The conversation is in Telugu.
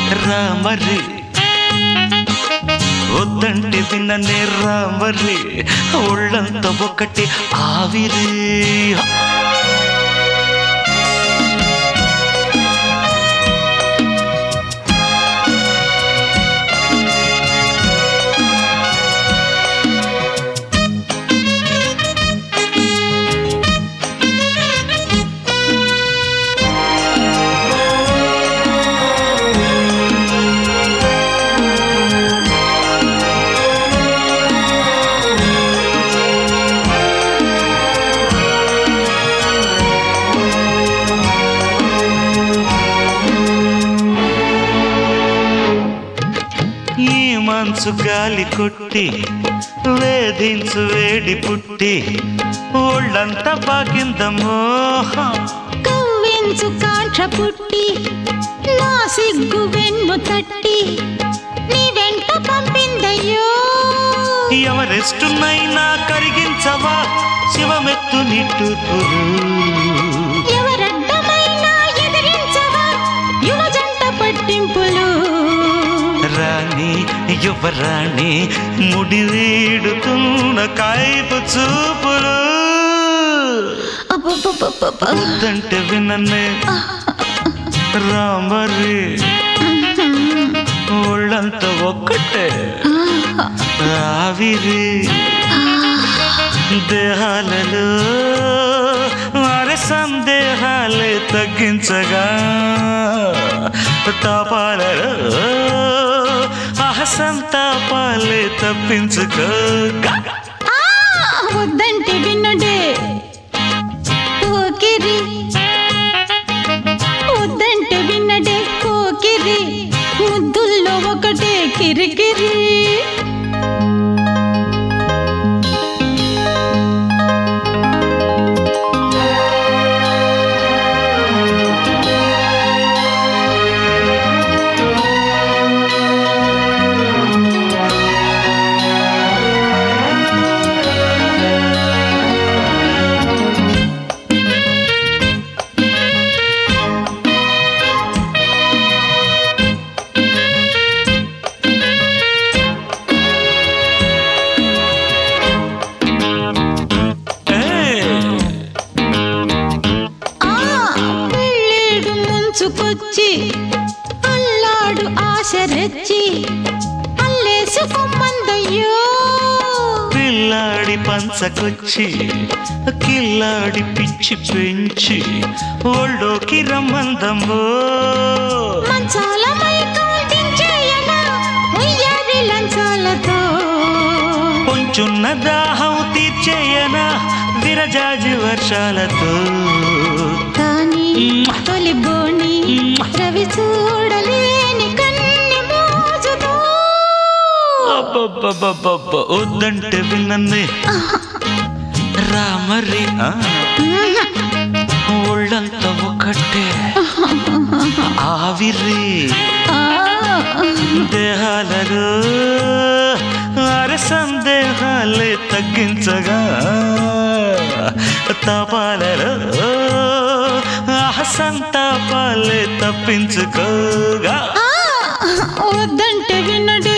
రామరి వద్దంటే విన్ననే రామరి ఒళ్ళంతా ఒకటి ఆవిరి ఈ మంచు గాలి కొట్టి వేధించు వేడి పుట్టి ఒళ్ళంతా బాకింద మోహం కవ్వించు కాంక్ష పుట్టి నా సిగ్గు వెన్ను తట్టి నీ వెంట పంపిందయ్యో ఎవరెస్టునైనా కరిగించవా శివమెత్తు నిట్టూర్పులు ఎవరడ్డమైనా ఎదిరించవా యువ జంట పట్టింపులు రాణి యువరాణి ముడి వీడుతున్న కాయపు చూపులు అబ్బబ్బబ్బబ్బబ్బ. వద్దంటే విననే రామరి ఒళ్ళంతా ఒక్కటే ఆవిరి దేహాలలో వారి సందేహాలే తగ్గించగా తాపాలలో అహసంతాపాలే తప్పించుకోగా ఆ, వద్దంటే విన్నడే కోకిరి వద్దంటే విన్నడే కోకిరి ముద్దుల్లో ఒకటే కిరికిరి ఆ పెళ్ళేడు ముంచుకొచ్చి అల్లాడు ఆశ రెచ్చి అల్లేసుకోమందయ్యో పిల్లాడి పంచకొచ్చి కిల్లాడి పిచ్చి పెంచి ఒళ్ళోకి రమ్మందమ్మో మంచాల మైకం దించేయనా ఉయ్యారి లంచాలతో కొంచున్న దాహం తీర్చేయనా విరజాజి వర్షాలతో కానీ తొలి బోణి రవి చూడలేని కన్ని మోజుతో అబ్బబ్బబ్బబ్బబ్బ, వద్దంటే విన్నన్నే రామరి ఆ, ఒళ్ళంతా ఒకటే ఆవిరి ఆ, దేహాలలో అర సందేహాలే తగ్గించగా తపాలలో అహసంతాపాలే తప్పించుకోగా ఆ, వద్దంటే వినడే